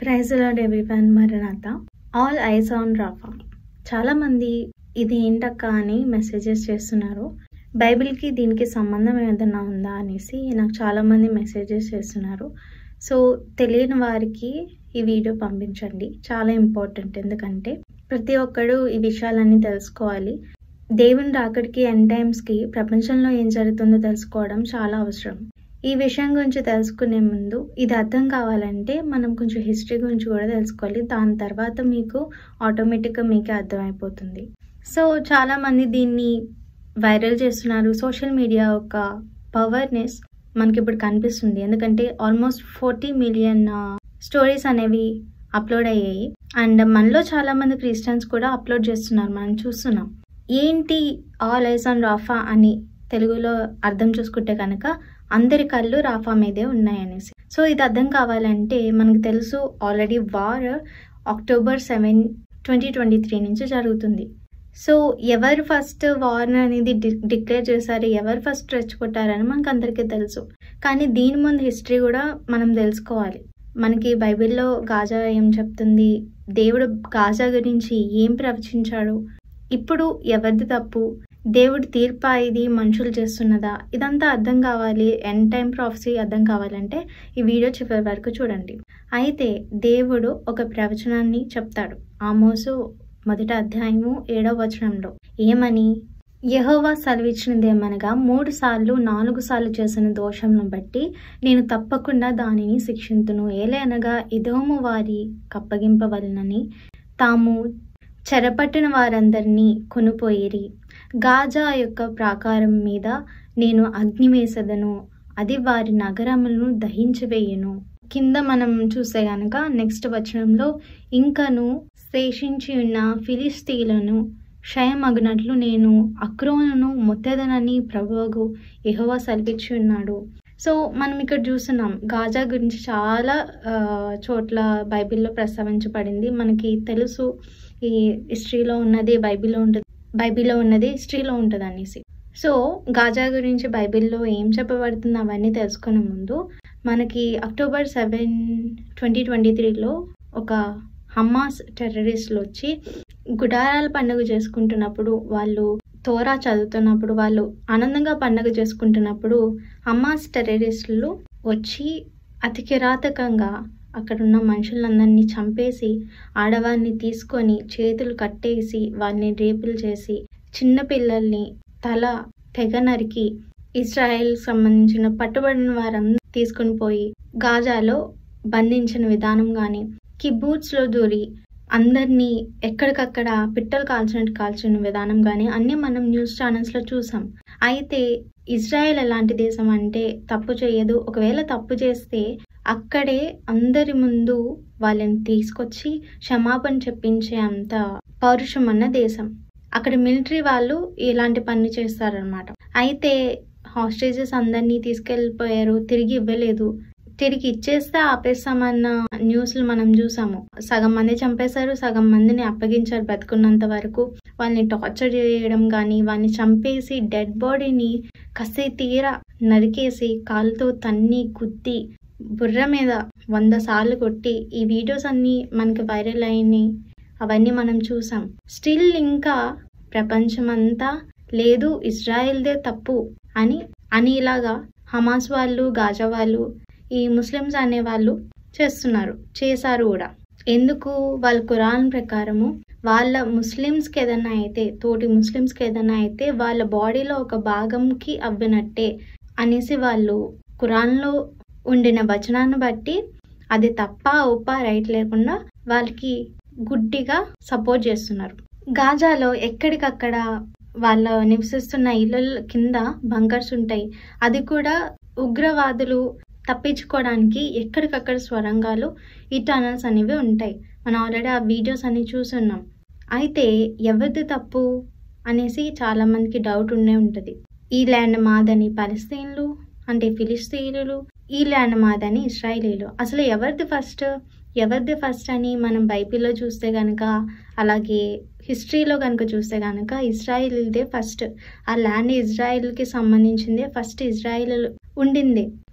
praise lord everyone మరణాత all eyes on Rafah చాలామంది ఇది ఏంటక్క అని మెసేజెస్ చేస్తున్నారు బైబిల్కి దీనికి సంబంధం ఏదైనా ఉందా అనేసి నాకు చాలామంది మెసేజెస్ చేస్తున్నారు సో తెలియని వారికి ఈ వీడియో పంపించండి చాలా ఇంపార్టెంట్ ఎందుకంటే ప్రతి ఒక్కడు ఈ విషయాలన్నీ తెలుసుకోవాలి దేవుని రాకడికి ఎండ్ టైమ్స్కి ప్రపంచంలో ఏం జరుగుతుందో తెలుసుకోవడం చాలా అవసరం ఈ విషయం గురించి తెలుసుకునే ముందు ఇది అర్థం కావాలంటే మనం కొంచెం హిస్టరీ గురించి కూడా తెలుసుకోవాలి దాని తర్వాత మీకు ఆటోమేటిక్గా మీకే అర్థమైపోతుంది సో చాలామంది దీన్ని వైరల్ చేస్తున్నారు సోషల్ మీడియా యొక్క పవర్నెస్ మనకి ఇప్పుడు కనిపిస్తుంది ఎందుకంటే ఆల్మోస్ట్ ఫోర్టీ మిలియన్ స్టోరీస్ అనేవి అప్లోడ్ అయ్యాయి అండ్ మనలో చాలామంది క్రిస్టియన్స్ కూడా అప్లోడ్ చేస్తున్నారు మనం చూస్తున్నాం ఏంటి ఆల్ ఐస్ ఆన్ రాఫా అని తెలుగులో అర్థం చూసుకుంటే కనుక అందరి కళ్ళు రాఫా మీదే ఉన్నాయనేసి సో ఇది అర్థం కావాలంటే మనకు తెలుసు already war October seven twenty twenty three నుంచి జరుగుతుంది సో ఎవరు ఫస్ట్ వార్ అనేది డిక్లేర్ చేశారు ఎవరు ఫస్ట్ రెచ్చగొట్టారని మనకు అందరికీ తెలుసు కానీ దీని ముందు హిస్టరీ కూడా మనం తెలుసుకోవాలి మనకి బైబిల్లో గాజా ఏం చెప్తుంది దేవుడు గాజా గురించి ఏం ప్రవచించాడు ఇప్పుడు ఎవరిది తప్పు దేవుడి తీర్పా ఇది మనుషులు చేస్తున్నదా ఇదంతా అర్థం కావాలి ఎన్ టైం ప్రాఫెసీ అర్థం కావాలంటే ఈ వీడియో చివరి వరకు చూడండి అయితే దేవుడు ఒక ప్రవచనాన్ని చెప్తాడు ఆమోసు మొదటి అధ్యాయము ఏడవ వచనంలో ఏమని యహోవా సెలవిచ్చినదేమనగా మూడు సార్లు నాలుగు సార్లు చేసిన దోషంను బట్టి నేను తప్పకుండా దానిని శిక్షింతును ఏలే ఇదోము వారి కప్పగింపవలనని తాము చెరపట్టిన వారందరినీ కొనుపోయిరి గాజా యొక్క ప్రాకారం మీద నేను అగ్ని వేసదను అది వారి నగరములను దహించివేయను కింద మనం చూస్తే గనక నెక్స్ట్ వచనంలో ఇంకను శేషించి ఉన్న ఫిలిస్తీలను క్షయమగినట్లు నేను అక్రోను మొత్తెదనని ప్రభువుగు ఎహోవా సెలవిచ్చి ఉన్నాడు సో మనం ఇక్కడ చూస్తున్నాం గాజా గురించి చాలా చోట్ల బైబిల్లో ప్రస్తావించబడింది మనకి తెలుసు ఈ హిస్టరీలో ఉన్నది బైబిల్లో ఉంటుంది బైబిల్లో ఉన్నది హిస్టరీలో ఉంటుంది అనేసి సో గాజా గురించి బైబిల్లో ఏం చెప్పబడుతుంది అవన్నీ తెలుసుకునే ముందు మనకి అక్టోబర్ సెవెన్ ట్వంటీ ట్వంటీ త్రీలో ఒక హమాస్ టెర్రరిస్టులు వచ్చి గుడారాల పండుగ చేసుకుంటున్నప్పుడు వాళ్ళు తోరా చదువుతున్నప్పుడు వాళ్ళు ఆనందంగా పండుగ చేసుకుంటున్నప్పుడు హమాస్ టెర్రరిస్టులు వచ్చి అతి కిరాతకంగా అక్కడున్న మనుషులందరినీ చంపేసి ఆడవారిని తీసుకొని చేతులు కట్టేసి వారిని రేపులు చేసి చిన్నపిల్లల్ని తల తెగ నరికి ఇజ్రాయెల్ సంబంధించిన పట్టుబడిన వారందరూ తీసుకొని పోయి గాజాలో బంధించిన విధానం కానీ కిబూట్స్లో దూరి అందరినీ ఎక్కడికక్కడ పిట్టలు కాల్చినట్టు కాల్చిన విధానం కానీ అన్నీ మనం న్యూస్ ఛానల్స్లో చూసాం అయితే ఇజ్రాయెల్ ఎలాంటి దేశం అంటే తప్పు చేయదు ఒకవేళ తప్పు చేస్తే అక్కడే అందరి ముందు వాళ్ళని తీసుకొచ్చి క్షమాపణ చెప్పించే అంత పౌరుషం అన్న దేశం అక్కడ మిలిటరీ వాళ్ళు ఇలాంటి పని చేస్తారనమాట అయితే హాస్టేజెస్ అందరినీ తీసుకెళ్ళిపోయారు తిరిగి ఇవ్వలేదు తిరిగి ఇచ్చేస్తే ఆపేస్తామన్న న్యూస్లు మనం చూసాము సగం మంది చంపేశారు సగం మందిని అప్పగించారు బతుకున్నంత వరకు వాళ్ళని టార్చర్ చేయడం కానీ వాళ్ళని చంపేసి డెడ్ బాడీని కసి తీర నరికేసి కాలుతో తన్ని గుద్ది బుర్ర మీద వంద సార్లు కొట్టి ఈ వీడియోస్ అన్నీ మనకి వైరల్ అయినాయి అవన్నీ మనం చూసాం స్టిల్ ఇంకా ప్రపంచమంతా లేదు ఇజ్రాయెల్దే తప్పు అని అని ఇలాగా హమాస్ వాళ్ళు గాజా వాళ్ళు ఈ ముస్లిమ్స్ అనేవాళ్ళు చేస్తున్నారు చేశారు కూడా ఎందుకు వాళ్ళ ఖురాన్ ప్రకారము వాళ్ళ ముస్లిమ్స్కి ఏదైనా అయితే తోటి ముస్లిమ్స్కి ఏదైనా అయితే వాళ్ళ బాడీలో ఒక భాగంకి అవ్వినట్టే అనేసి వాళ్ళు ఖురాన్లో ఉండిన వచనాన్ని బట్టి అది తప్ప ఉప్ప రైట్ లేకుండా వాళ్ళకి గుడ్డిగా సపోర్ట్ చేస్తున్నారు గాజాలో ఎక్కడికక్కడ వాళ్ళ నివసిస్తున్న ఇళ్ళ కింద బంకర్స్ ఉంటాయి అది కూడా ఉగ్రవాదులు తప్పించుకోవడానికి ఎక్కడికక్కడ స్వరంగాలు ఈ టనల్స్ అనేవి ఉంటాయి మనం ఆల్రెడీ ఆ వీడియోస్ అన్ని చూసున్నాం అయితే ఎవరిది తప్పు అనేసి చాలామందికి డౌట్ ఉండే ఉంటుంది ఈ ల్యాండ్ మాదని పలస్తీన్లు అంటే ఫిలిస్తీన్లు ఈ ల్యాండ్ మాదని ఇస్రాయిలీలు అసలు ఎవరిది ఫస్ట్ ఎవరిది ఫస్ట్ అని మనం బైబిల్లో చూస్తే కనుక అలాగే హిస్టరీలో కనుక చూస్తే కనుక ఇజ్రాయిల్దే ఫస్ట్ ఆ ల్యాండ్ ఇజ్రాయిల్కి సంబంధించిందే ఫస్ట్ ఇజ్రాయిల్ ఉండింది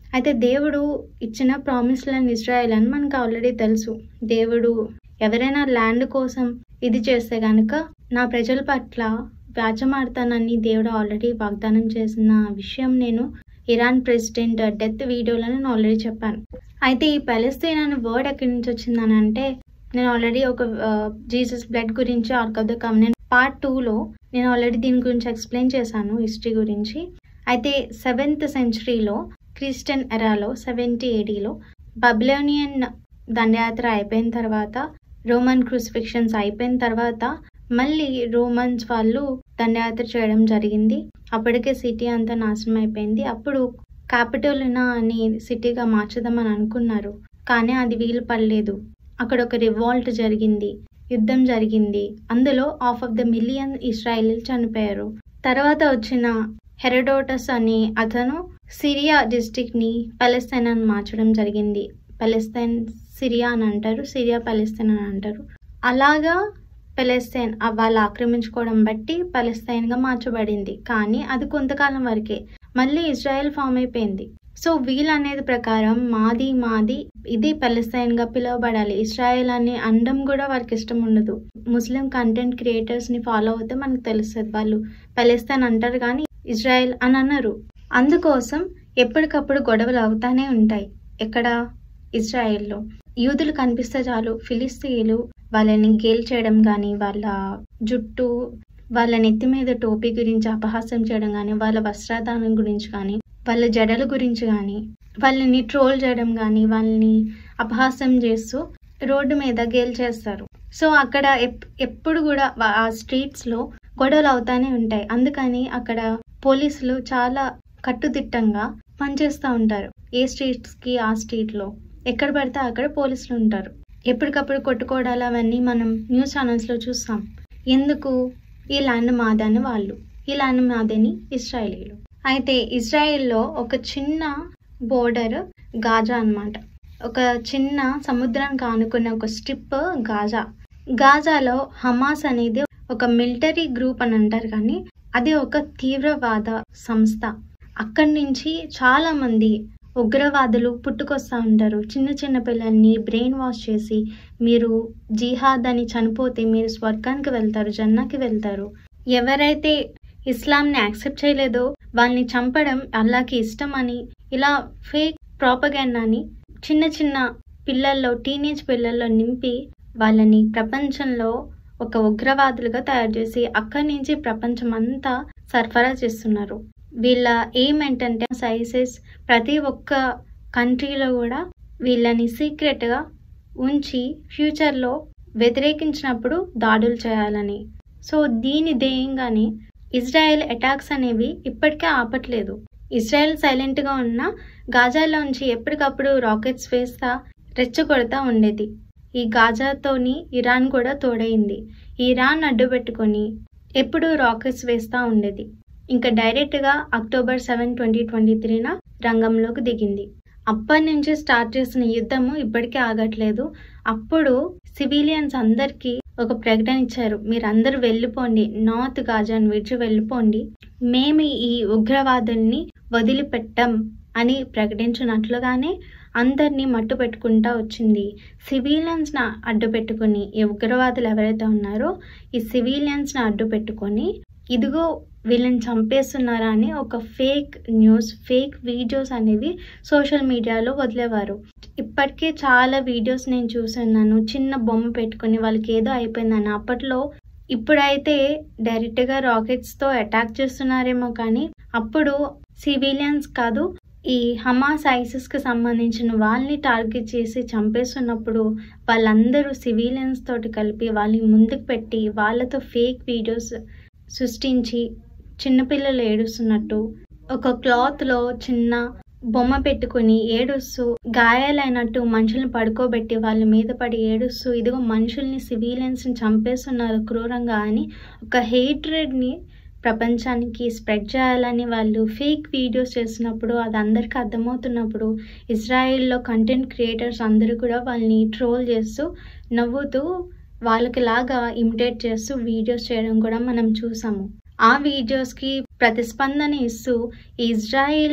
అయితే దేవుడు ఇచ్చిన ప్రామిస్లను ఇజ్రాయెల్ అని మనకు ఆల్రెడీ తెలుసు దేవుడు ఎవరైనా ల్యాండ్ కోసం ఇది చేస్తే కనుక నా ప్రజల పట్ల వ్యాజమాడతానని దేవుడు ఆల్రెడీ వాగ్దానం చేసిన విషయం నేను ఇరాన్ ప్రెసిడెంట్ డెత్ వీడియోలో నేను ఆల్రెడీ చెప్పాను అయితే ఈ పెలస్తీన్ అనే వర్డ్ ఎక్కడి నుంచి వచ్చిందని అంటే నేను ఆల్రెడీ ఒక జీసస్ బ్లడ్ గురించి ark of the covenant part టూలో నేను ఆల్రెడీ దీని గురించి ఎక్స్ప్లెయిన్ చేశాను హిస్టరీ గురించి అయితే సెవెంత్ సెంచరీలో క్రిస్టియన్ ఎరాలో సెవెంటీ ఏడీలో బబిలోనియన్ దండయాత్ర అయిపోయిన తర్వాత రోమన్ క్రూసిఫిక్షన్స్ అయిపోయిన తర్వాత మళ్ళీ రోమన్స్ వాళ్ళు దండయాత్ర చేయడం జరిగింది అప్పటికే సిటీ అంతా నాశనం అయిపోయింది అప్పుడు క్యాపిటోలినా అని సిటీగా మార్చుదామని అనుకున్నారు కానీ అది వీలు పడలేదు అక్కడ ఒక రివాల్ట్ జరిగింది యుద్ధం జరిగింది అందులో half of the million Israel చనిపోయారు తర్వాత వచ్చిన హెరడోటస్ అని అతను సిరియా డిస్టిక్ ని పలస్తైన్ అని మార్చడం జరిగింది పలస్తైన్ సిరియా అని అంటారు సిరియా పలస్తైన్ అని అంటారు అలాగా పెలెస్తైన్ వాళ్ళు ఆక్రమించుకోవడం బట్టి పలెస్తైన్ గా మార్చబడింది కానీ అది కొంతకాలం వరకే మళ్ళీ ఇజ్రాయెల్ ఫామ్ అయిపోయింది సో వీల్ అనేది ప్రకారం మాది మాది ఇది పలెస్తైన్ గా పిలువబడాలి ఇస్రాయెల్ అనే అండం కూడా వారికి ఇష్టం ఉండదు ముస్లిం కంటెంట్ క్రియేటర్స్ ని ఫాలో అవుతే మనకు తెలుస్తుంది వాళ్ళు పలెస్తైన్ అంటారు కానీ ఇజ్రాయెల్ అని అన్నారు అందుకోసం ఎప్పటికప్పుడు గొడవలు అవుతానే ఉంటాయి ఎక్కడ ఇజ్రాయెల్లో యూదులు కనిపిస్తే చాలు ఫిలిస్తీన్లు వాళ్ళని గేల్ చేయడం కానీ వాళ్ళ జుట్టు వాళ్ళ నెత్తి మీద టోపీ గురించి అపహాస్యం చేయడం కానీ వాళ్ళ వస్త్రదానం గురించి కానీ వాళ్ళ జడల గురించి కానీ వాళ్ళని ట్రోల్ చేయడం కానీ వాళ్ళని అపహాస్యం చేస్తూ రోడ్డు మీద గేల్ చేస్తారు సో అక్కడ ఎప్పుడు కూడా ఆ స్ట్రీట్స్ లో గొడవలు అవుతానే ఉంటాయి అందుకని అక్కడ పోలీసులు చాలా కట్టుదిట్టంగా పనిచేస్తూ ఉంటారు ఏ స్ట్రీట్స్ కి ఆ స్ట్రీట్ లో ఎక్కడ పడితే అక్కడ పోలీసులు ఉంటారు ఎప్పటికప్పుడు కొట్టుకోవడాలు అవన్నీ మనం న్యూస్ ఛానల్స్ లో చూస్తాం ఎందుకు ఈ ల్యాండ్ మాదని వాళ్ళు ఈ ల్యాండ్ మాదని ఇస్రాయేలీలు అయితే ఇజ్రాయెల్లో ఒక చిన్న బోర్డర్ గాజా అన్నమాట ఒక చిన్న సముద్రానికి ఆనుకున్న ఒక స్ట్రిప్ గాజా గాజాలో హమాస్ అనేది ఒక మిలిటరీ గ్రూప్ అని అంటారు కానీ అది ఒక తీవ్రవాద సంస్థ అక్కడి నుంచి చాలా మంది ఉగ్రవాదులు పుట్టుకొస్తూ ఉంటారు చిన్న చిన్న పిల్లల్ని బ్రెయిన్ వాష్ చేసి మీరు జిహాద్ అని చనిపోతే మీరు స్వర్గానికి వెళ్తారు జన్నాకి వెళ్తారు ఎవరైతే ఇస్లాంని యాక్సెప్ట్ చేయలేదో వాళ్ళని చంపడం అల్లాకి ఇష్టం అని ఇలా ఫేక్ ప్రాపగండాని చిన్న చిన్న పిల్లల్లో టీనేజ్ పిల్లల్లో నింపి వాళ్ళని ప్రపంచంలో ఒక ఉగ్రవాదులుగా తయారు చేసి అక్కడి నుంచి ప్రపంచం అంతా సరఫరా చేస్తున్నారు వీళ్ళ ఎయిమ్ ఏంటంటే సైసెస్ ప్రతి ఒక్క కంట్రీలో కూడా వీళ్ళని సీక్రెట్గా ఉంచి ఫ్యూచర్లో వ్యతిరేకించినప్పుడు దాడులు చేయాలని సో దీని ధ్యేయంగానే ఇజ్రాయెల్ అటాక్స్ అనేవి ఇప్పటికే ఆపట్లేదు ఇజ్రాయెల్ సైలెంట్గా ఉన్న గాజాలోంచి ఎప్పటికప్పుడు రాకెట్స్ వేస్తా రెచ్చగొడతా ఉండేది ఈ గాజాతోని ఇరాన్ కూడా తోడైంది ఇరాన్ అడ్డు పెట్టుకొని ఎప్పుడు రాకెట్స్ వేస్తూ ఉండేది ఇంకా డైరెక్ట్గా అక్టోబర్ సెవెన్ ట్వంటీ ట్వంటీ త్రీన రంగంలోకి దిగింది అప్పటి నుంచి స్టార్ట్ చేసిన యుద్ధము ఇప్పటికీ ఆగట్లేదు అప్పుడు సివిలియన్స్ అందరికీ ఒక ప్రకటన ఇచ్చారు మీరందరూ వెళ్ళిపోండి నార్త్ గాజాన్ విడిచి వెళ్ళిపోండి మేము ఈ ఉగ్రవాదుల్ని వదిలిపెట్టం అని ప్రకటించినట్లుగానే అందరినీ మట్టు పెట్టుకుంటా వచ్చింది సివిలియన్స్ని అడ్డు పెట్టుకుని ఈ ఉగ్రవాదులు ఎవరైతే ఉన్నారో ఈ సివిలియన్స్ని అడ్డు పెట్టుకొని ఇదిగో వీళ్ళని చంపేస్తున్నారా అని ఒక ఫేక్ న్యూస్ ఫేక్ వీడియోస్ అనేవి సోషల్ మీడియాలో వదిలేవారు ఇప్పటికే చాలా వీడియోస్ నేను చూస్తున్నాను చిన్న బొమ్మ పెట్టుకుని వాళ్ళకి ఏదో అయిపోయిందని అప్పట్లో ఇప్పుడైతే డైరెక్ట్గా రాకెట్స్తో అటాక్ చేస్తున్నారేమో కానీ అప్పుడు సివిలియన్స్ కాదు ఈ హమాస్ ఐసిస్కి సంబంధించిన వాళ్ళని టార్గెట్ చేసి చంపేస్తున్నప్పుడు వాళ్ళందరూ సివిలియన్స్ తోటి కలిపి వాళ్ళని ముందుకు పెట్టి వాళ్ళతో ఫేక్ వీడియోస్ సృష్టించి చిన్నపిల్లలు ఏడుస్తున్నట్టు ఒక క్లాత్లో చిన్న బొమ్మ పెట్టుకుని ఏడుస్తూ గాయాలైనట్టు మనుషుల్ని పడుకోబెట్టి వాళ్ళ మీద పడి ఏడుస్తూ ఇదిగో మనుషుల్ని సివిలియన్స్ని చంపేస్తున్నారు క్రూరంగా అని ఒక హేట్రెడ్ని ప్రపంచానికి స్ప్రెడ్ చేయాలని వాళ్ళు ఫేక్ వీడియోస్ చేస్తున్నప్పుడు అది అందరికీ అర్థమవుతున్నప్పుడు ఇజ్రాయిల్లో కంటెంట్ క్రియేటర్స్ అందరూ కూడా వాళ్ళని ట్రోల్ చేస్తూ నవ్వుతూ వాళ్ళకి లాగా ఇమిటేట్ చేస్తూ వీడియోస్ చేయడం కూడా మనం చూసాము ఆ వీడియోస్కి ప్రతిస్పందన ఇస్తూ ఇజ్రాయిల్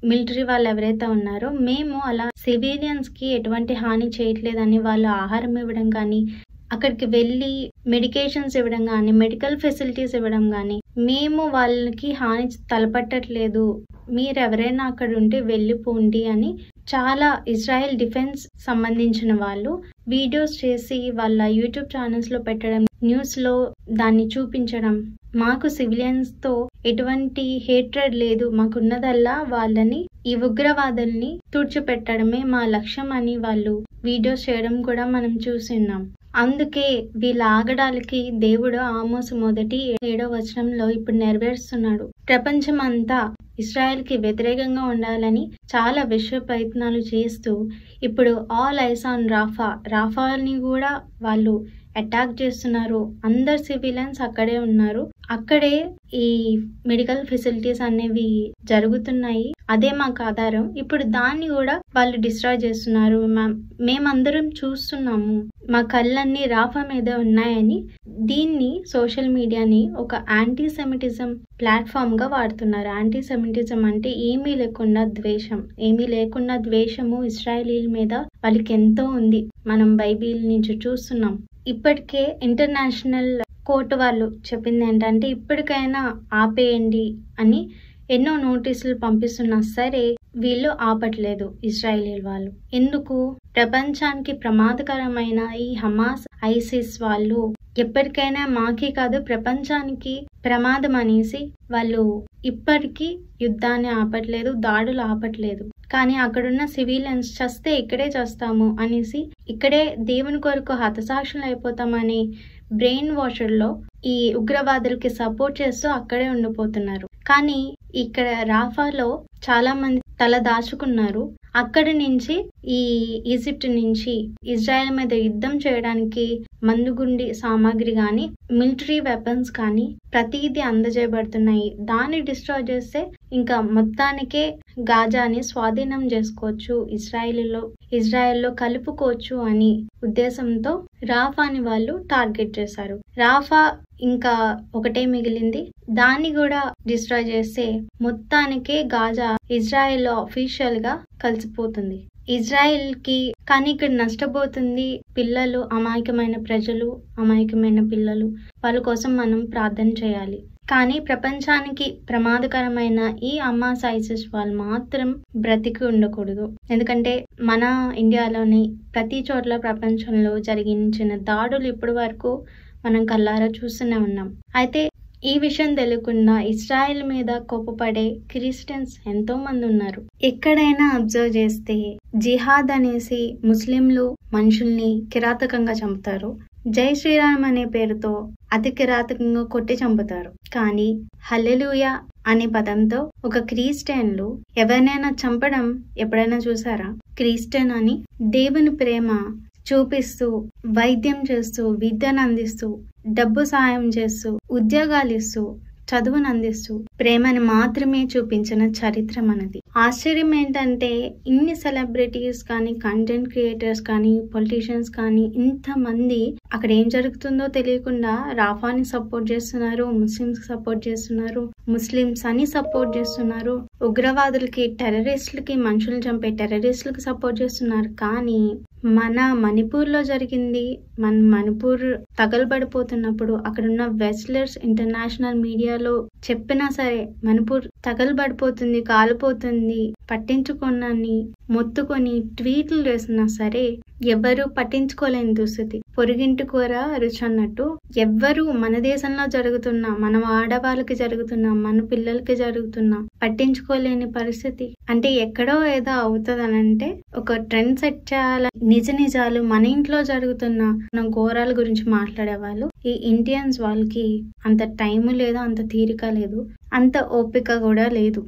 మిలిటరీ వాళ్ళు ఎవరైతే ఉన్నారో మేము అలా సివిలియన్స్ కి ఎటువంటి హాని చేయట్లేదని వాళ్ళు ఆహారం ఇవ్వడం కానీ అక్కడికి వెళ్ళి మెడికేషన్స్ ఇవ్వడం కానీ మెడికల్ ఫెసిలిటీస్ ఇవ్వడం కానీ మేము వాళ్ళకి హాని తలపట్టట్లేదు మీరు ఎవరైనా అక్కడ ఉంటే వెళ్ళిపోండి అని చాలా ఇజ్రాయెల్ డిఫెన్స్ సంబంధించిన వాళ్ళు వీడియోస్ చేసి వాళ్ళ యూట్యూబ్ ఛానల్స్ లో పెట్టడం న్యూస్ లో దాన్ని చూపించడం మాకు సివిలియన్స్ తో ఎటువంటి హేట్రెడ్ లేదు మాకున్నదల్లా వాళ్ళని ఈ ఉగ్రవాదుల్ని తుడిచిపెట్టడమే మా లక్ష్యం అని వాళ్ళు వీడియోస్ చేయడం కూడా మనం చూస్తున్నాం అందుకే వీళ్ళ ఆగడాలకి దేవుడు ఆమోసు మొదటి ఏడో వచనంలో ఇప్పుడు నెరవేరుస్తున్నాడు ప్రపంచం అంతా ఇస్రాయెల్ కి వ్యతిరేకంగా ఉండాలని చాలా విశ్వ ప్రయత్నాలు చేస్తూ ఇప్పుడు ఆల్ ఐస్ ఆన్ రాఫా రాఫాని కూడా వాళ్ళు అటాక్ చేస్తున్నారు అందరు సివిలియన్స్ అక్కడే ఉన్నారు అక్కడే ఈ మెడికల్ ఫెసిలిటీస్ అనేవి జరుగుతున్నాయి అదే మాకు ఆధారం ఇప్పుడు దాన్ని కూడా వాళ్ళు డిస్ట్రాయ్ చేస్తున్నారు మేమందరం చూస్తున్నాము మా కళ్ళన్నీ రాఫా మీద ఉన్నాయని దీన్ని సోషల్ మీడియాని ఒక యాంటీ సెమిటిజం ప్లాట్ఫామ్ గా వాడుతున్నారు యాంటీ సెమిటిజం అంటే ఏమీ లేకుండా ద్వేషం ఏమీ లేకుండా ద్వేషము ఇస్రాయలీల మీద వాళ్ళకి ఎంతో ఉంది మనం బైబిల్ నుంచి చూస్తున్నాం ఇప్పటికే ఇంటర్నేషనల్ కోర్టు వాళ్ళు చెప్పింది ఏంటంటే ఇప్పటికైనా ఆపేయండి అని ఎన్నో నోటీసులు పంపిస్తున్నా సరే వీళ్ళు ఆపట్లేదు ఇజ్రాయేలీ వాళ్ళు ఎందుకు ప్రపంచానికి ప్రమాదకరమైన ఈ హమాస్ ఐసిస్ వాళ్ళు ఎప్పటికైనా మాకి కాదు ప్రపంచానికి ప్రమాదం అనేసి వాళ్ళు ఇప్పటికీ యుద్ధాన్ని ఆపట్లేదు దాడులు ఆపట్లేదు కానీ అక్కడున్న సివిలియన్స్ చస్తే ఇక్కడే చేస్తాము అనేసి ఇక్కడే దేవుని కొరకు హతసాక్షులు అయిపోతామని బ్రెయిన్ వాషర్లో ఈ ఉగ్రవాదులకి సపోర్ట్ చేస్తూ అక్కడే ఉండిపోతున్నారు కానీ ఇక్కడ రాఫాలో చాలా మంది తల దాచుకున్నారు అక్కడి నుంచి ఈ ఈజిప్ట్ నుంచి ఇజ్రాయెల్ మీద యుద్ధం చేయడానికి మందుగుండి సామాగ్రి కానీ మిలిటరీ వెపన్స్ కానీ ప్రతిదీ అందజేయబడుతున్నాయి దాన్ని డిస్ట్రాయ్ చేస్తే ఇంకా మొత్తానికే గాజాని స్వాధీనం చేసుకోవచ్చు ఇజ్రాయిల్లో ఇజ్రాయెల్లో కలుపుకోవచ్చు అని ఉద్దేశంతో రాఫాని వాళ్ళు టార్గెట్ చేశారు రాఫా ఇంకా ఒకటే మిగిలింది దాన్ని కూడా డిస్ట్రాయ్ చేస్తే మొత్తానికే గాజా ఇజ్రాయెల్ అఫీషియల్ గా కలిసిపోతుంది ఇజ్రాయెల్ కి కానీ ఇక్కడ నష్టపోతుంది పిల్లలు అమాయకమైన ప్రజలు అమాయకమైన పిల్లలు వాళ్ళ కోసం మనం ప్రార్థన చేయాలి కానీ ప్రపంచానికి ప్రమాదకరమైన ఈ అమ్మా సైజెస్ వాళ్ళు మాత్రం బ్రతికి ఉండకూడదు ఎందుకంటే మన ఇండియాలోని ప్రతి చోట్ల ప్రపంచంలో జరిగించిన దాడులు ఇప్పటి వరకు మనం కల్లారా చూస్తూనే ఉన్నాం అయితే ఈ విషయం తెలియకుండా ఇస్రాయెల్ మీద కోపపడే క్రిస్టియన్స్ ఎంతో మంది ఉన్నారు ఎక్కడైనా అబ్జర్వ్ చేస్తే జిహాద్ అనేసి ముస్లింలు మనుషుల్ని కిరాతకంగా చంపుతారు జై శ్రీరామ్ అనే పేరుతో అతి కిరాతకంగా కొట్టి చంపుతారు కానీ హల్లెలూయ అనే పదంతో ఒక క్రిస్టియన్లు ఎవరినైనా చంపడం ఎప్పుడైనా చూసారా క్రిస్టియన్ అని దేవుని ప్రేమ చూపిస్తూ వైద్యం చేస్తూ విద్యను అందిస్తూ డబ్బు సాయం చేస్తూ ఉద్యోగాలు ఇస్తూ చదువును అందిస్తూ ప్రేమని మాత్రమే చూపించిన చరిత్ర మనది ఆశ్చర్యం ఏంటంటే ఇన్ని సెలబ్రిటీస్ కానీ కంటెంట్ క్రియేటర్స్ కానీ పొలిటీషియన్స్ కానీ ఇంతమంది అక్కడ ఏం జరుగుతుందో తెలియకుండా రాఫాని సపోర్ట్ చేస్తున్నారు ముస్లిమ్స్ సపోర్ట్ చేస్తున్నారు ముస్లిమ్స్ అని సపోర్ట్ చేస్తున్నారు ఉగ్రవాదులకి టెర్రరిస్టులకి మనుషులు చంపే టెర్రరిస్టులకి సపోర్ట్ చేస్తున్నారు కానీ మన మణిపూర్లో జరిగింది మన మణిపూర్ తగలబడిపోతున్నప్పుడు అక్కడున్న వెస్లర్స్ ఇంటర్నేషనల్ మీడియాలో చెప్పినా సరే మణిపూర్ తగలబడిపోతుంది కాలిపోతుంది పట్టించుకున్నాని మొత్తుకొని ట్వీట్లు చేసినా సరే ఎవ్వరు పట్టించుకోలేని దుస్థితి పొరిగింటి కూర రుచి అన్నట్టు ఎవ్వరు మన దేశంలో జరుగుతున్న మన ఆడవాళ్ళకి జరుగుతున్న మన పిల్లలకి జరుగుతున్న పట్టించుకోలేని పరిస్థితి అంటే ఎక్కడో ఏదో అవుతుంది అంటే ఒక ట్రెండ్ సెట్ చేయాల నిజ నిజాలు మన ఇంట్లో జరుగుతున్న ఘోరాల గురించి మాట్లాడే వాళ్ళు ఈ ఇండియన్స్ వాళ్ళకి అంత టైం లేదు అంత తీరిక లేదు అంత ఓపిక కూడా లేదు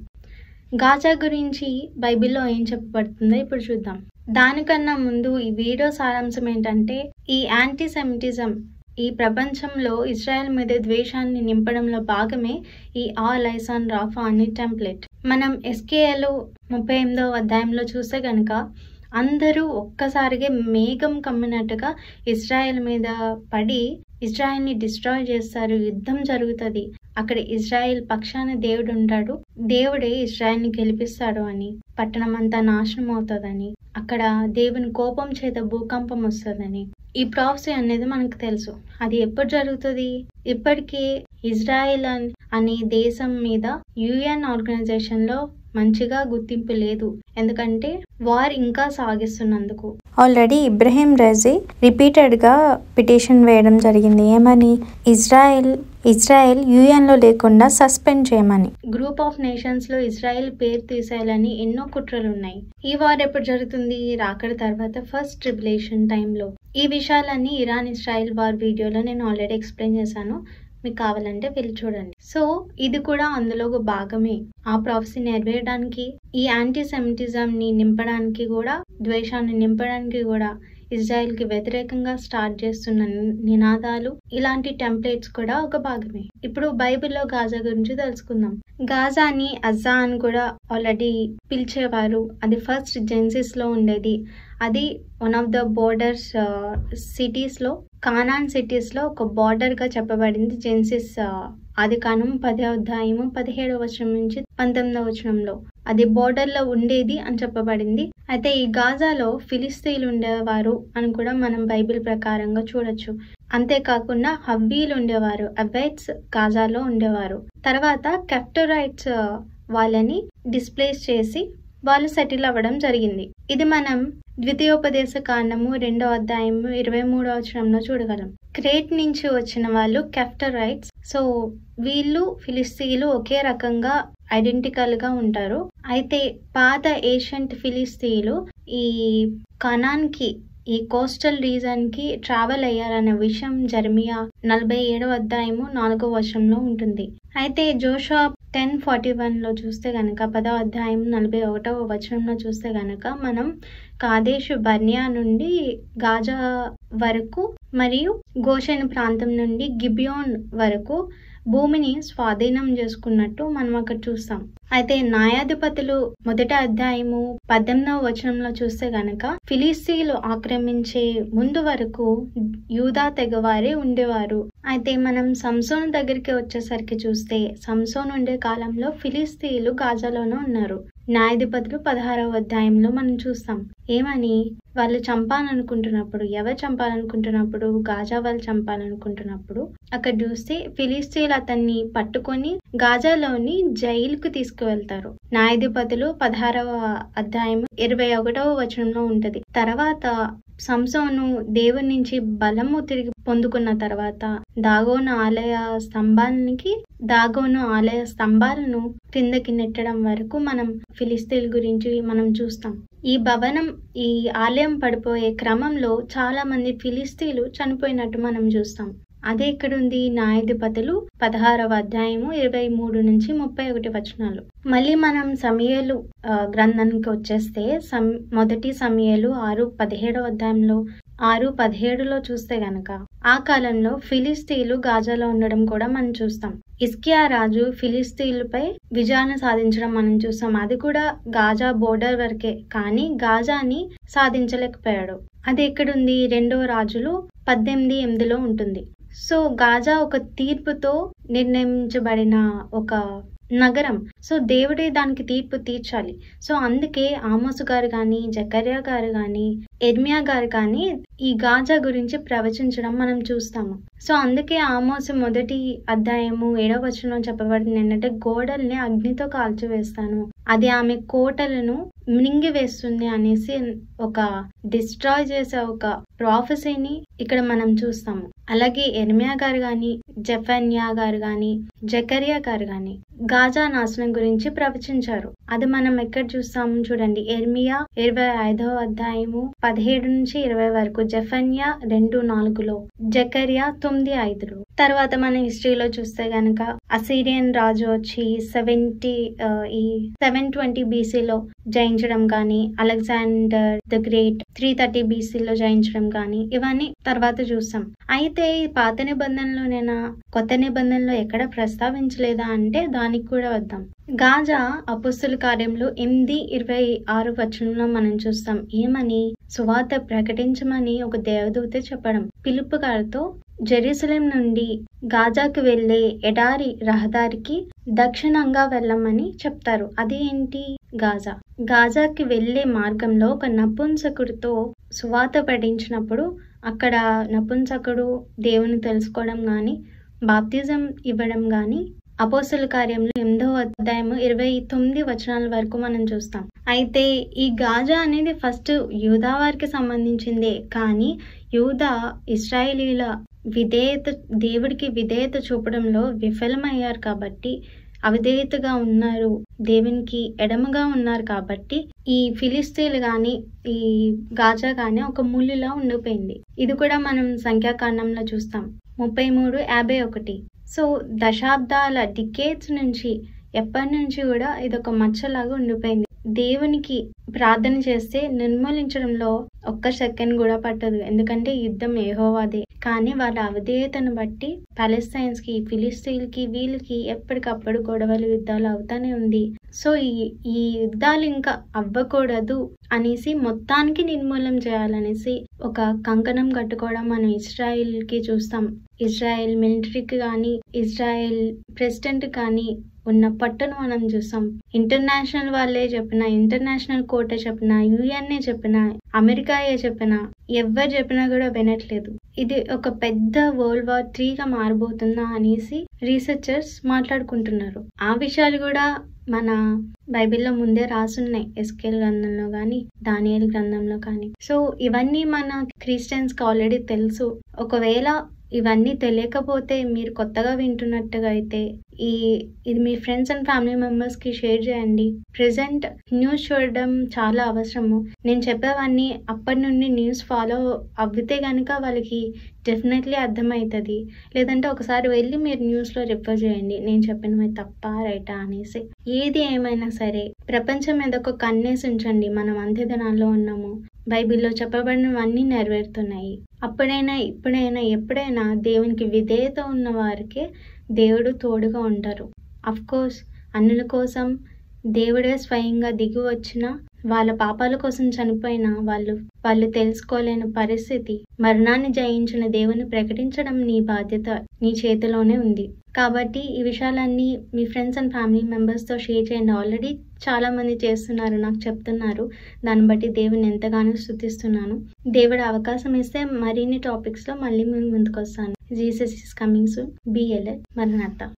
గాజా గురించి బైబిల్లో ఏం చెప్పబడుతుందో ఇప్పుడు చూద్దాం దానికన్నా ముందు ఈ వీడియో సారాంశం ఏంటంటే ఈ యాంటీ సెమిటిజం ఈ ప్రపంచంలో ఇజ్రాయెల్ మీద ద్వేషాన్ని నింపడంలో భాగమే ఈ ఆల్ ఐసాన్ రాఫా అనే టెంప్లెట్ మనం ఎస్కేఎల్ ముప్పై ఎనిమిదవ అధ్యాయంలో చూస్తే కనుక అందరూ ఒక్కసారిగా మేఘం కమ్మినట్టుగా ఇజ్రాయెల్ మీద పడి ఇజ్రాయెల్ని డిస్ట్రాయ్ చేస్తారు యుద్ధం జరుగుతుంది అక్కడ ఇజ్రాయెల్ పక్షాన దేవుడు ఉంటాడు దేవుడే ఇజ్రాయెల్ని గెలిపిస్తాడు అని పట్టణం అంతా నాశనం అవుతుందని అక్కడ దేవుని కోపం చేత భూకంపం వస్తుందని ఈ ప్రాఫెసీ అనేది మనకు తెలుసు అది ఎప్పుడు జరుగుతుంది ఇప్పటికే ఇజ్రాయెల్ అన్- అనే దేశం మీద యుఎన్ ఆర్గనైజేషన్ లో మంచిగా గుర్తింపు లేదు ఎందుకంటే వార్ ఇంకా సాగిస్తున్నందుకు ఆల్రెడీ ఇబ్రహీం రజీ రిపీటెడ్గా పిటిషన్ వేయడం జరిగింది ఏమని ఇజ్రాయెల్ ఇజ్రాయెల్ యుఎన్లో లేకుండా సస్పెండ్ చేయమని గ్రూప్ ఆఫ్ నేషన్స్ లో ఇజ్రాయెల్ పేరు తీసేయాలని ఎన్నో కుట్రలు ఉన్నాయి ఈ వార్ ఎప్పుడు జరుగుతుంది రాకడ తర్వాత ఫస్ట్ ట్రిబులేషన్ టైంలో ఈ విషయాలన్నీ ఇరాన్ ఇజ్రాయెల్ వార్ వీడియోలో నేను ఆల్రెడీ ఎక్స్ప్లెయిన్ చేశాను మీకు కావాలంటే వెళ్ళి చూడండి సో ఇది కూడా అందులో ఒక భాగమే ఆ ప్రాఫెసీ నెరవేయడానికి ఈ యాంటీ సెమిటిజం ని నింపడానికి కూడా ద్వేషాన్ని నింపడానికి కూడా ఇజ్రాయెల్ కి వ్యతిరేకంగా స్టార్ట్ చేస్తున్న ని- నినాదాలు ఇలాంటి టెంప్లెట్స్ కూడా ఒక భాగమే ఇప్పుడు బైబిల్లో గాజా గురించి తెలుసుకుందాం గాజాని అజా అని కూడా ఆల్రెడీ పిలిచేవారు అది ఫస్ట్ జెన్సిస్ లో ఉండేది అది one of the borders cities లో కానాన్ సిటీస్ లో ఒక బార్డర్ గా చెప్పబడింది జెన్సిస్ ఆది కాలం పదో అధ్యాయము పదిహేడవ వచనం నుంచి పంతొమ్మిదవ వచనంలో అది బోర్డర్ లో ఉండేది అని చెప్పబడింది అయితే ఈ గాజాలో ఫిలిస్తీన్లు ఉండేవారు అని కూడా మనం బైబిల్ ప్రకారంగా చూడొచ్చు అంతేకాకుండా హవ్వీలు ఉండేవారు అవైట్స్ గాజాలో ఉండేవారు తర్వాత కెప్టరైట్స్ వాళ్ళని డిస్ప్లేస్ చేసి వాళ్ళు సెటిల్ అవ్వడం జరిగింది ఇది మనం ద్వితీయోపదేశ కాండము రెండో అధ్యాయము ఇరవై మూడో వచనంలో చూడగలం క్రేట్ నుంచి వచ్చిన వాళ్ళు కెప్టరైట్స్ సో వీళ్ళు ఫిలిస్తీన్లు ఒకే రకంగా ఐడెంటికల్ గా ఉంటారు అయితే పాత ఏషియంట్ ఫిలిస్తీన్లు ఈ కనాన్కి ఈ కోస్టల్ రీజన్ కి ట్రావెల్ అయ్యారనే విషయం జర్మియా నలభై ఏడవ అధ్యాయము నాలుగో వచనంలో ఉంటుంది అయితే జోషా టెన్ ఫార్టీ వన్ లో చూస్తే గనక పదో అధ్యాయం నలభై ఒకటవ వచనంలో చూస్తే గనక మనం కాదేశు బర్నియా నుండి గాజా వరకు మరియు గోషెన్ ప్రాంతం నుండి గిబియోన్ వరకు భూమిని స్వాధీనం చేసుకున్నట్టు మనం అక్కడ చూస్తాం అయితే న్యాయాధిపతులు మొదటి అధ్యాయము పద్దెనిమిదవ వచనంలో చూస్తే గనక ఫిలిస్తీన్లు ఆక్రమించే ముందు వరకు యూదా తెగవారే ఉండేవారు అయితే మనం సంసోన్ దగ్గరికి వచ్చేసరికి చూస్తే సంసోన్ ఉండే కాలంలో ఫిలిస్తీన్లు గాజాలోనే ఉన్నారు న్యాయాధిపతులు పదహారవ అధ్యాయంలో మనం చూస్తాం ఏమని వాళ్ళు చంపాలనుకుంటున్నప్పుడు ఎవరు చంపాలనుకుంటున్నప్పుడు గాజా వాళ్ళు చంపాలనుకుంటున్నప్పుడు అక్కడ చూస్తే ఫిలిస్తీన్లు అతన్ని పట్టుకొని గాజాలోని జైలుకు తీసుకువెళ్తారు న్యాయాధిపతులు పదహారవ అధ్యాయం ఇరవై ఒకటవ వచనంలో ఉంటది తర్వాత సంసోను దేవుని నుంచి బలము తిరిగి పొందుకున్న తర్వాత దాగోను ఆలయ స్తంభానికి దాగోను ఆలయ స్తంభాలను క్రిందకి నెట్టడం వరకు మనం ఫిలిస్తీన్ గురించి మనం చూస్తాం ఈ భవనం ఈ ఆలయం పడిపోయే క్రమంలో చాలా మంది ఫిలిస్తీన్లు చనిపోయినట్టు మనం చూస్తాం అదే ఎక్కడుంది న్యాయాధిపతులు పదహారవ అధ్యాయము ఇరవై మూడు నుంచి ముప్పై ఒకటి వచనాలు మళ్ళీ మనం సమయలు గ్రంథానికి వచ్చేస్తే సమ్ మొదటి సమయలు ఆరు పదిహేడవ అధ్యాయంలో ఆరు పదిహేడులో చూస్తే గనక ఆ కాలంలో ఫిలిస్తీన్లు గాజాలో ఉండడం కూడా మనం చూస్తాం ఇస్కియా రాజు ఫిలిస్తీన్లపై విజయాన్ని సాధించడం మనం చూస్తాం అది కూడా గాజా బోర్డర్ వరకే కానీ గాజాని సాధించలేకపోయాడు అది ఎక్కడుంది రెండో రాజులు పద్దెనిమిది ఎనిమిదిలో ఉంటుంది సో గాజా ఒక తీర్పుతో నిర్ణయించబడిన ఒక నగరం సో దేవుడే దానికి తీర్పు తీర్చాలి సో అందుకే ఆమోసు గారు కానీ జకర్యా గారు కానీ ఎర్మియా గారు కానీ ఈ గాజా గురించి ప్రవచించడం మనం చూస్తాము సో అందుకే ఆమోసు మొదటి అధ్యాయము ఏడవ వచనం చెప్పబడింది ఏంటంటే గోడల్ని అగ్నితో కాల్చివేస్తాను అది ఆమె కోటలను మింగి వేస్తుంది అనేసి ఒక డిస్ట్రాయ్ చేసే ఒక ప్రాఫెసీని ఇక్కడ మనం చూస్తాము అలాగే ఎర్మియా గారు కానీ జఫన్యా గారు కానీ జకరియా గారు కానీ గాజా నాశనం గురించి ప్రవచించారు అది మనం ఎక్కడ చూస్తాము చూడండి ఎర్మియా ఇరవై ఐదవ అధ్యాయము పదిహేడు నుంచి ఇరవై వరకు జఫన్యా రెండు నాలుగులో జకరియా తొమ్మిది ఐదులో తర్వాత మన హిస్టరీలో చూస్తే గనక అసీరియన్ రాజు వచ్చి సెవెంటీ ఈ సెవెన్ ట్వంటీ బీసీలో జయించడం కానీ Alexander the great three thirty బీసీలో జయించడం కానీ ఇవన్నీ తర్వాత చూస్తాం అయితే ఈ పాత నిబంధనలోనైనా కొత్త నిబంధనలో ఎక్కడ ప్రస్తావించలేదా అంటే దాని దానికి కూడా వద్దాం గాజా అపుస్తుల కార్యంలో ఎనిమిది ఇరవై ఆరు వచనంలో మనం చూస్తాం ఏమని సువార్త ప్రకటించమని ఒక దేవదూత చెప్పడం పిలుపు గారితో జెరూసలేం నుండి గాజాకి వెళ్లే ఎడారి రహదారికి దక్షిణంగా వెళ్ళమని చెప్తారు అది ఏంటి గాజా గాజాకి వెళ్లే మార్గంలో ఒక నపుంసకుడితో సువాత పఠించినప్పుడు అక్కడ నపుంసకుడు దేవుని తెలుసుకోవడం గాని బాప్తిజం ఇవ్వడం గాని అపోస్తుల కార్యంలో ఎనిమిదవ అధ్యాయము ఇరవై తొమ్మిది వచనాల వరకు మనం చూస్తాం అయితే ఈ గాజా అనేది ఫస్ట్ యూదా వారికి సంబంధించిందే కానీ యూదా ఇస్రాయేలీల విధేయత దేవుడికి విధేయత చూపడంలో విఫలమయ్యారు కాబట్టి అవిధేయతగా ఉన్నారు దేవునికి ఎడమగా ఉన్నారు కాబట్టి ఈ ఫిలిస్తీన్లు కానీ ఈ గాజా కానీ ఒక ముళ్ళులా ఉండిపోయింది ఇది కూడా మనం సంఖ్యాకాండంలో చూస్తాం ముప్పై మూడు యాభై ఒకటి సో దశాబ్దాల డికేట్స్ నుంచి ఎప్పటి నుంచి కూడా ఇది ఒక మచ్చలాగా ఉండిపోయింది దేవునికి ప్రార్థన చేస్తే నిర్మూలించడంలో ఒక్క సెకండ్ కూడా పట్టదు ఎందుకంటే యుద్ధం ఏహోవాదే కానీ వాళ్ళ అవిధేయతను బట్టి పాలెస్తైన్స్ కి ఫిలిస్తీన్ కి వీళ్ళకి ఎప్పటికప్పుడు గొడవలు యుద్ధాలు అవుతానే ఉంది సో ఈ ఈ యుద్ధాలు ఇంకా అవ్వకూడదు అనేసి మొత్తానికి నిర్మూలన చేయాలనేసి ఒక కంకణం కట్టుకోవడం మనం ఇజ్రాయిల్ కి చూస్తాం ఇజ్రాయెల్ మిలిటరీకి కానీ ఇజ్రాయెల్ ప్రెసిడెంట్ కానీ ఉన్న పట్టును మనం చూస్తాం ఇంటర్నేషనల్ వాళ్ళే చెప్పిన ఇంటర్నేషనల్ కోర్టే చెప్పిన యుఎన్ఏ చెప్పిన అమెరికాయే చెప్పిన ఎవరు చెప్పినా కూడా వినట్లేదు ఇది ఒక పెద్ద వరల్డ్ వార్ త్రీగా మారబోతుందా అనేసి రీసెర్చర్స్ మాట్లాడుకుంటున్నారు ఆ విషయాలు కూడా మన బైబిల్లో ముందే రాసున్నాయి ఎస్కేల్ గ్రంథంలో కానీ దానియల్ గ్రంథంలో కానీ సో ఇవన్నీ మన క్రిస్టియన్స్ కి ఆల్రెడీ తెలుసు ఒకవేళ ఇవన్నీ తెలియకపోతే మీరు కొత్తగా వింటున్నట్టుగా అయితే ఈ ఇది మీ ఫ్రెండ్స్ అండ్ ఫ్యామిలీ మెంబర్స్ కి షేర్ చేయండి ప్రెసెంట్ న్యూస్ చూడడం చాలా అవసరము నేను చెప్పేవన్నీ అప్పటి నుండి న్యూస్ ఫాలో అవ్వితే కనుక వాళ్ళకి డెఫినెట్లీ అర్థమవుతుంది లేదంటే ఒకసారి వెళ్ళి మీరు న్యూస్లో రిఫర్ చేయండి నేను చెప్పినవి తప్ప రైటా అనేసి ఏది ఏమైనా సరే ప్రపంచం మీద ఒక కన్నేసి ఉంచండి మనం అంత్య దినాల్లో ఉన్నాము బైబిల్లో చెప్పబడినవన్నీ నెరవేరుతున్నాయి అప్పుడైనా ఇప్పుడైనా ఎప్పుడైనా దేవునికి విధేయత ఉన్న వారికే దేవుడు తోడుగా ఉంటారు అఫ్ కోర్స్ అన్నుల కోసం దేవుడే స్వయంగా దిగి వచ్చిన వాళ్ళ పాపాల కోసం చనిపోయిన వాళ్ళు వాళ్ళు తెలుసుకోలేని పరిస్థితి మరణాన్ని జయించిన దేవుని ప్రకటించడం నీ బాధ్యత నీ చేతిలోనే ఉంది కాబట్టి ఈ విషయాలన్నీ మీ ఫ్రెండ్స్ అండ్ ఫ్యామిలీ మెంబర్స్తో షేర్ చేయండి ఆల్రెడీ చాలా మంది చేస్తున్నారు నాకు చెప్తున్నారు దాన్ని బట్టి దేవుని ఎంతగానో స్థుతిస్తున్నాను దేవుడు అవకాశం ఇస్తే మరిన్ని టాపిక్స్లో మళ్ళీ మేము ముందుకు వస్తాను జీసస్ ఇస్ కమింగ్ సూన్ బిఎల్ఎల్ మరణాత